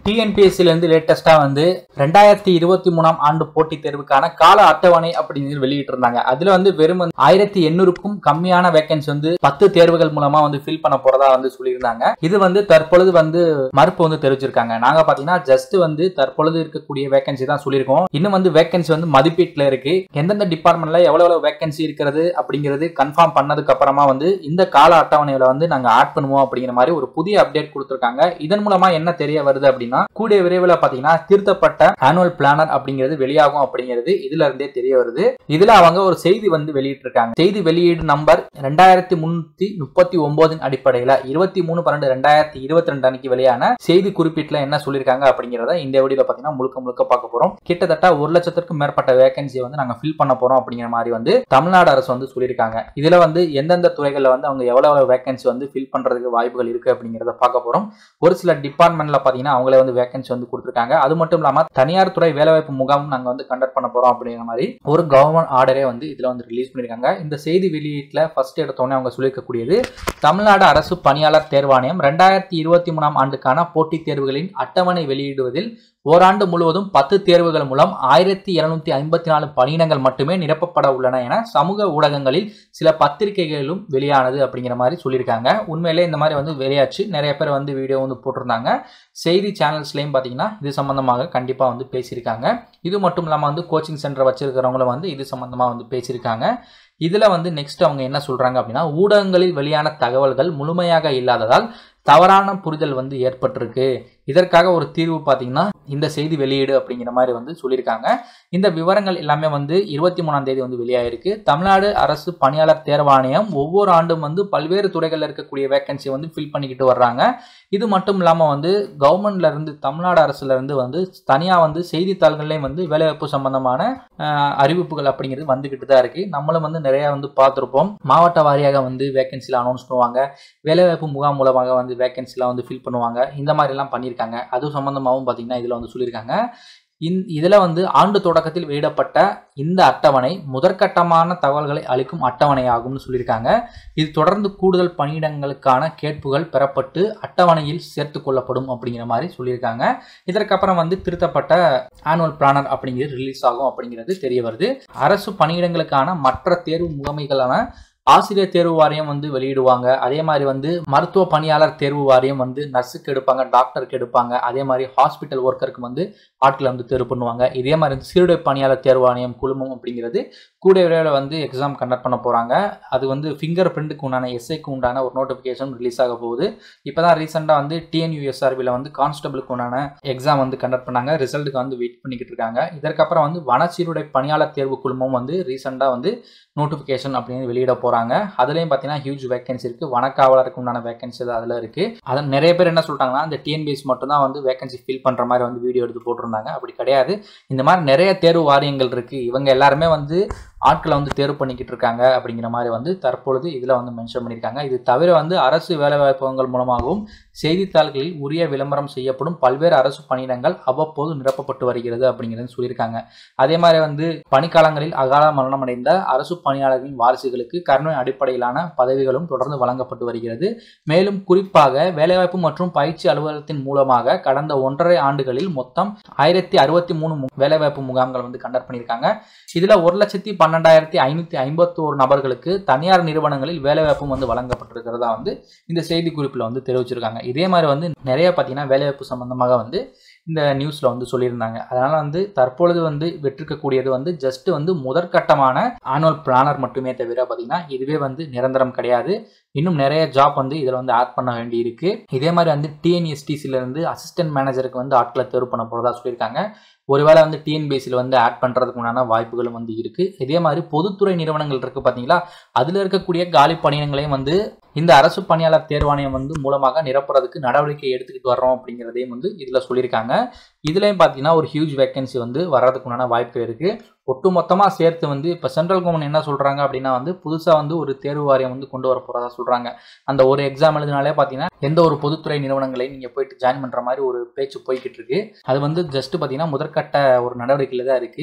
டிஎன்பிஎஸ்சில இருந்து லேட்டஸ்டா வந்து ரெண்டாயிரத்தி இருபத்தி மூணாம் ஆண்டு போட்டித் தேர்வுக்கான கால அட்டவணை அப்படிங்கிறது வெளியிட்டு இருந்தாங்க அதுல வந்து வெறும் வந்து ஆயிரத்தி எண்ணூறுக்கும் கம்மியான வேகன்சி வந்து பத்து தேர்வுகள் மூலமா வந்து ஃபில் பண்ண போறதா வந்து சொல்லியிருந்தாங்க இது வந்து தற்பொழுது வந்து மறுப்பு வந்து தெரிவிச்சிருக்காங்க நாங்க பாத்தீங்கன்னா ஜஸ்ட் வந்து தற்பொழுது இருக்கக்கூடிய வேகன்சி தான் சொல்லியிருக்கோம் இன்னும் வந்து வேகன்சி வந்து மதிப்பீட்டுல இருக்கு எந்தெந்த டிபார்ட்மெண்ட்ல எவ்வளவு எவ்வளவு வேகன்சி இருக்கிறது அப்படிங்கிறது கன்ஃபார்ம் பண்ணதுக்கு அப்புறமா வந்து இந்த கால அட்டவணையில வந்து நாங்க ஆட் பண்ணுவோம் அப்படிங்கிற மாதிரி ஒரு புதிய அப்டேட் கொடுத்திருக்காங்க இதன் மூலமா என்ன தெரிய வருது அப்படின்னா கூடிய விரைவில் பாத்தீங்கன்னா திருத்தப்பட்ட ஆனுவல் பிளானர் அப்படிங்கிறது வெளியாகும் அப்படிங்கிறது இதுல இருந்தே தெரிய வருது இதுல அவங்க ஒரு செய்தி வந்து வெளியிட்டிருக்காங்க செய்தி வெளியீடு நம்பர் ரெண்டாயிரத்தி முன்னூத்தி முப்பத்தி ஒன்பதின் அடிப்படையில இருபத்தி மூணு பன்னெண்டு ரெண்டாயிரத்தி இருபத்தி ரெண்டு அன்னைக்கு வெளியான செய்தி குறிப்பீட்டுல என்ன சொல்லியிருக்காங்க அப்படிங்கிறத இந்த வீடியோல பாத்தீங்கன்னா முழுக்க முழுக்க பார்க்க போறோம் கிட்டத்தட்ட ஒரு லட்சத்திற்கும் மேற்பட்ட வேகன்சியை வந்து நாங்க ஃபில் பண்ண போறோம் அப்படிங்கிற மாதிரி வந்து தமிழ்நாடு அரசு வந்து சொல்லியிருக்காங்க இதுல வந்து எந்தெந்த துறைகள்ல வந்து அவங்க எவ்வளவு எவ்வளவு வேகன்சி வந்து ஃபில் பண்றதுக்கு வாய்ப்புகள் இருக்கு அப்படிங்கிறத பார்க்க போறோம் ஒரு சில டிபார்ட்மெண்ட்ல பாத்தீங்கன்னா அவங்களே வந்து வேகன்சி வந்து கொடுத்துருக்காங்க அது மட்டும் இல்லாம தனியார் துறை வேலைவாய்ப்பு முகாமும் நாங்க வந்து கண்டக்ட் பண்ண போறோம் அப்படிங்கிற மாதிரி ஒரு கவர்மெண்ட் ஆர்டரே வந்து இதுல வந்து ரிலீஸ் பண்ணிருக்காங்க இந்த செய்தி வெளியீட்டுல ஃபர்ஸ்ட் எடுத்தோடனே அவங்க சொல்லியிருக்கக்கூடியது தமிழ்நாடு அரசு பணியாளர் தேர்வாணையம் ரெண்டாயிரத்தி இருபத்தி மூணாம் ஆண்டுக்கான போட்டித் தேர்வுகளின் அட்டவணை வெளியிடுவதில் ஓராண்டு முழுவதும் பத்து தேர்வுகள் மூலம் ஆயிரத்தி இருநூத்தி ஐம்பத்தி நாலு பணியிடங்கள் மட்டுமே நிரப்பப்பட உள்ளன என சமூக ஊடகங்களில் சில பத்திரிகைகளிலும் வெளியானது அப்படிங்கிற மாதிரி சொல்லியிருக்காங்க உண்மையிலே இந்த மாதிரி வந்து வெளியாச்சு நிறைய பேர் வந்து வீடியோ வந்து போட்டிருந்தாங்க செய்தி சேனல்ஸ்லையும் பார்த்தீங்கன்னா இது சம்பந்தமாக கண்டிப்பாக வந்து பேசியிருக்காங்க இது மட்டும் இல்லாமல் வந்து கோச்சிங் சென்டர் வச்சிருக்கிறவங்களும் வந்து இது சம்பந்தமாக வந்து பேசியிருக்காங்க இதில் வந்து நெக்ஸ்ட் அவங்க என்ன சொல்கிறாங்க அப்படின்னா ஊடகங்களில் வெளியான தகவல்கள் முழுமையாக இல்லாததால் தவறான புரிதல் வந்து ஏற்பட்டிருக்கு இதற்காக ஒரு தீர்வு பார்த்தீங்கன்னா இந்த செய்தி வெளியீடு அப்படிங்கிற மாதிரி வந்து சொல்லியிருக்காங்க இந்த விவரங்கள் எல்லாமே வந்து இருபத்தி மூணாம் தேதி வந்து வெளியாயிருக்கு தமிழ்நாடு அரசு பணியாளர் தேர்வாணையம் ஒவ்வொரு ஆண்டும் வந்து பல்வேறு துறைகளில் இருக்கக்கூடிய வேகன்சி வந்து ஃபில் பண்ணிக்கிட்டு வர்றாங்க இது மட்டும் இல்லாமல் வந்து கவர்மெண்ட்ல இருந்து தமிழ்நாடு அரசுல இருந்து வந்து தனியாக வந்து செய்தித்தாள்கள்லேயும் வந்து வேலைவாய்ப்பு சம்பந்தமான அஹ், அறிவிப்புகள் அப்படிங்கிறது வந்துக்கிட்டு தான் இருக்கு நம்மளும் வந்து நிறைய வந்து பார்த்துருப்போம் மாவட்ட வாரியாக வந்து வேகன்சியில் அனௌன்ஸ் பண்ணுவாங்க வேலைவாய்ப்பு முகாம் மூலமாக வந்து வேகன்சிலாம் வந்து ஃபில் பண்ணுவாங்க இந்த மாதிரிலாம் பண்ணியிருக்காங்க அது சம்மந்தமாகவும் பார்த்தீங்கன்னா இதில் வந்து சொல்லியிருக்காங்க இந் இதில் வந்து ஆண்டு தொடக்கத்தில் வெளியிடப்பட்ட இந்த அட்டவணை முதற்கட்டமான தகவல்களை அளிக்கும் அட்டவணையாகும்னு சொல்லியிருக்காங்க இது தொடர்ந்து கூடுதல் பணியிடங்களுக்கான கேட்புகள் பெறப்பட்டு அட்டவணையில் சேர்த்து கொள்ளப்படும் அப்படிங்கிற மாதிரி சொல்லியிருக்காங்க இதற்கப்புறம் வந்து திருத்தப்பட்ட ஆனுவல் பிளானர் அப்படிங்கிறது ரிலீஸ் ஆகும் அப்படிங்கிறது தெரிய வருது அரசு பணியிடங்களுக்கான மற்ற தேர்வு முகமைகளான ஆசிரியர் தேர்வு வாரியம் வந்து வெளியிடுவாங்க அதே மாதிரி வந்து மருத்துவ பணியாளர் தேர்வு வாரியம் வந்து நர்ஸுக்கு எடுப்பாங்க டாக்டருக்கு எடுப்பாங்க அதே மாதிரி ஹாஸ்பிட்டல் ஒர்க்கருக்கு வந்து ஆட்களை வந்து தேர்வு பண்ணுவாங்க இதே மாதிரி வந்து சீருடை பணியாளர் தேர்வு வாரியம் குழுமம் அப்படிங்கிறது கூட விரைவில் வந்து எக்ஸாம் கண்டக்ட் பண்ண போகிறாங்க அது வந்து ஃபிங்கர் பிரிண்ட்டுக்கு உண்டான எஸ்ஐக்கு உண்டான ஒரு நோட்டிஃபிகேஷன் ரிலீஸ் ஆக போகுது இப்போ தான் ரீசெண்டாக வந்து டிஎன்யூஎஸ்ஆர்பியில் வந்து கான்ஸ்டபிளுக்கு உண்டான எக்ஸாம் வந்து கண்டக்ட் பண்ணாங்க ரிசல்ட்டுக்கு வந்து வெயிட் பண்ணிக்கிட்டு இருக்காங்க இதற்கப்புறம் வந்து வனச்சீருடை பணியாளர் தேர்வு குழுமம் வந்து ரீசெண்டாக வந்து நோட்டிஃபிகேஷன் அப்படின்னு வெளியிட போகிறாங்க அதுலேயும் பார்த்தீங்கன்னா ஹியூஜ் வேகன்சி இருக்குது வனக்காவலருக்கு உண்டான வேகன்சி அதில் இருக்குது அதை நிறைய பேர் என்ன சொல்லிட்டாங்கன்னா இந்த டிஎன்பிஎஸ் மட்டும் தான் வந்து வேகன்சி ஃபில் பண்ணுற மாதிரி வந்து வீடியோ எடுத்து போட்டிருந்தாங்க அப்படி கிடையாது இந்த மாதிரி நிறைய தேர்வு வாரியங்கள் இருக்குது இவங்க எல்லாருமே வந்து ஆட்களை வந்து தேர்வு பண்ணிக்கிட்டு இருக்காங்க அப்படிங்கிற மாதிரி வந்து தற்பொழுது இதில் வந்து மென்ஷன் பண்ணியிருக்காங்க இது தவிர வந்து அரசு வேலைவாய்ப்புகள் மூலமாகவும் செய்தித்தாள்களில் உரிய விளம்பரம் செய்யப்படும் பல்வேறு அரசு பணியிடங்கள் அவ்வப்போது நிரப்பப்பட்டு வருகிறது அப்படிங்கிறது சொல்லியிருக்காங்க அதே மாதிரி வந்து பணிக்காலங்களில் அகால மரணமடைந்த அரசு பணியாளர்களின் வாரிசுகளுக்கு கருணை அடிப்படையிலான பதவிகளும் தொடர்ந்து வழங்கப்பட்டு வருகிறது மேலும் குறிப்பாக வேலைவாய்ப்பு மற்றும் பயிற்சி அலுவலகத்தின் மூலமாக கடந்த ஒன்றரை ஆண்டுகளில் மொத்தம் ஆயிரத்தி அறுபத்தி மூணு வேலைவாய்ப்பு முகாம்கள் வந்து கண்டக்ட் பண்ணியிருக்காங்க இதுல ஒரு லட்சத்தி பன்னெண்டாயிரத்தி ஐநூத்தி ஐம்பத்தி ஒரு நபர்களுக்கு தனியார் நிறுவனங்களில் வேலைவாய்ப்பும் வந்து வழங்கப்பட்டிருக்கிறதா வந்து இந்த செய்தி குறிப்பில் வந்து தெரிவிச்சிருக்காங்க இதே மாதிரி வந்து நிறைய பார்த்தீங்கன்னா வேலைவாய்ப்பு சம்பந்தமாக வந்து இந்த நியூஸ்ல வந்து சொல்லியிருந்தாங்க அதனால வந்து தற்பொழுது வந்து வெற்றிருக்கக்கூடியது வந்து ஜஸ்ட் வந்து முதற்கட்டமான ஆனுவல் பிளானர் மட்டுமே தவிர பார்த்தீங்கன்னா இதுவே வந்து நிரந்தரம் கிடையாது இன்னும் நிறைய ஜாப் வந்து இதில் வந்து ஆட் பண்ண வேண்டி இருக்கு இதே மாதிரி வந்து டிஎன்எஸ்டிசில இருந்து அசிஸ்டன்ட் மேனேஜருக்கு வந்து ஆட்களை தேர்வு பண்ண போறதா சொல்லியிருக்காங்க ஒருவேளை வந்து டிஎன்பிஎஸ்சியில் வந்து ஆட் பண்ணுறதுக்கு உண்டான வாய்ப்புகளும் வந்து இருக்குது இதே மாதிரி பொதுத்துறை நிறுவனங்கள் இருக்குது பார்த்தீங்களா அதில் இருக்கக்கூடிய காலி பணியிடங்களையும் வந்து இந்த அரசு பணியாளர் தேர்வாணையம் வந்து மூலமாக நிரப்புறதுக்கு நடவடிக்கை எடுத்துக்கிட்டு வர்றோம் அப்படிங்கிறதையும் வந்து இதில் சொல்லியிருக்காங்க இதுலேயும் பார்த்தீங்கன்னா ஒரு ஹியூஜ் வேகன்சி வந்து வர்றதுக்கு உண்டான வாய்ப்பு இருக்குது ஒட்டு மொத்தமாக சேர்த்து வந்து இப்போ சென்ட்ரல் கவர்மெண்ட் என்ன சொல்கிறாங்க அப்படின்னா வந்து புதுசாக வந்து ஒரு தேர்வு வாரியம் வந்து கொண்டு வர போகிறதா சொல்கிறாங்க அந்த ஒரு எக்ஸாம் எழுதினாலே பார்த்தீங்கன்னா எந்த ஒரு பொதுத்துறை நிறுவனங்களையும் நீங்கள் போயிட்டு ஜாயின் பண்ணுற மாதிரி ஒரு பேச்சு போய்கிட்டு இருக்கு அது வந்து ஜஸ்ட் பார்த்தீங்கன்னா முதற்கட்ட ஒரு நடவடிக்கையில் தான் இருக்குது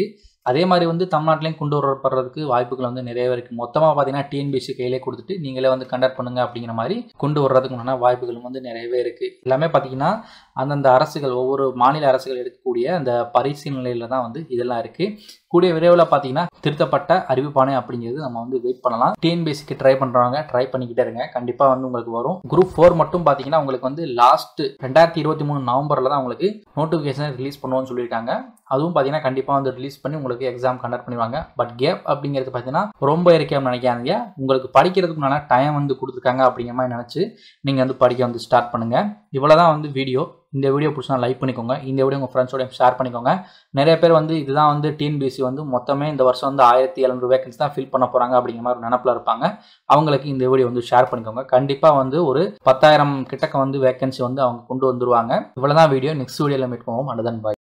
அதே மாதிரி வந்து தமிழ்நாட்டிலையும் கொண்டு வரப்படுறதுக்கு வாய்ப்புகள் வந்து நிறையவே இருக்குது மொத்தமாக பார்த்தீங்கன்னா டிஎன்பிசி கையிலே கொடுத்துட்டு நீங்களே வந்து கண்டக்ட் பண்ணுங்க அப்படிங்கிற மாதிரி கொண்டு வர்றதுக்கு உண்டான வாய்ப்புகள் வந்து நிறையவே இருக்குது எல்லாமே பார்த்தீங்கன்னா அந்தந்த அரசுகள் ஒவ்வொரு மாநில அரசுகள் எடுக்கக்கூடிய அந்த பரிசீலனையில் தான் வந்து இதெல்லாம் இருக்குது கூடிய விரைவில் பார்த்தீங்கன்னா திருத்தப்பட்ட அறிவிப்பானே அப்படிங்கிறது நம்ம வந்து வெயிட் பண்ணலாம் டிஎன்பிஎஸ்சிக்கு ட்ரை பண்ணுறவங்க ட்ரை பண்ணிக்கிட்டே இருங்க கண்டிப்பாக வந்து உங்களுக்கு வரும் குரூப் ஃபோர் மட்டும் பார்த்தீங்கன்னா உங்களுக்கு வந்து லாஸ்ட் ரெண்டாயிரத்தி இருபத்தி மூணு நவம்பரில் தான் உங்களுக்கு நோட்டிஃபிகேஷன் ரிலீஸ் பண்ணுவோம்னு சொல்லியிருக்காங்க அதுவும் பார்த்தீங்கன்னா கண்டிப்பாக வந்து ரிலீஸ் பண்ணி உங்களுக்கு எக்ஸாம் கண்டக்ட் பண்ணுவாங்க பட் கேப் அப்படிங்கிறது பார்த்தீங்கன்னா ரொம்ப இருக்காமல் நினைக்காதீங்க உங்களுக்கு படிக்கிறதுக்குனால டைம் வந்து கொடுத்துருக்காங்க அப்படிங்கிற மாதிரி நினச்சி நீங்கள் வந்து படிக்க வந்து ஸ்டார்ட் பண்ணுங்கள் இவ்வளோ தான் வந்து வீடியோ இந்த வீடியோ பிடிச்சா லைக் பண்ணிக்கோங்க இந்த வீடியோ உங்கள் ஃப்ரெண்ட்ஸோட ஷேர் பண்ணிக்கோங்க நிறைய பேர் வந்து இதுதான் வந்து டிஎன்பிஎஸ்சி வந்து மொத்தமே இந்த வருஷம் வந்து ஆயிரத்தி எழுநூறு வேகன்ஸ் தான் ஃபில் பண்ண போகிறாங்க அப்படிங்கிற மாதிரி ஒரு நினப்பில் இருப்பாங்க அவங்களுக்கு இந்த வீடியோ வந்து ஷேர் பண்ணிக்கோங்க கண்டிப்பாக வந்து ஒரு பத்தாயிரம் கிட்டக்க வந்து வேகன்சி வந்து அவங்க கொண்டு வந்துருவாங்க இவ்வளோ தான் வீடியோ நெக்ஸ்ட் வீடியோவில் மீட் பண்ணுவோம் அண்டதன் பாய்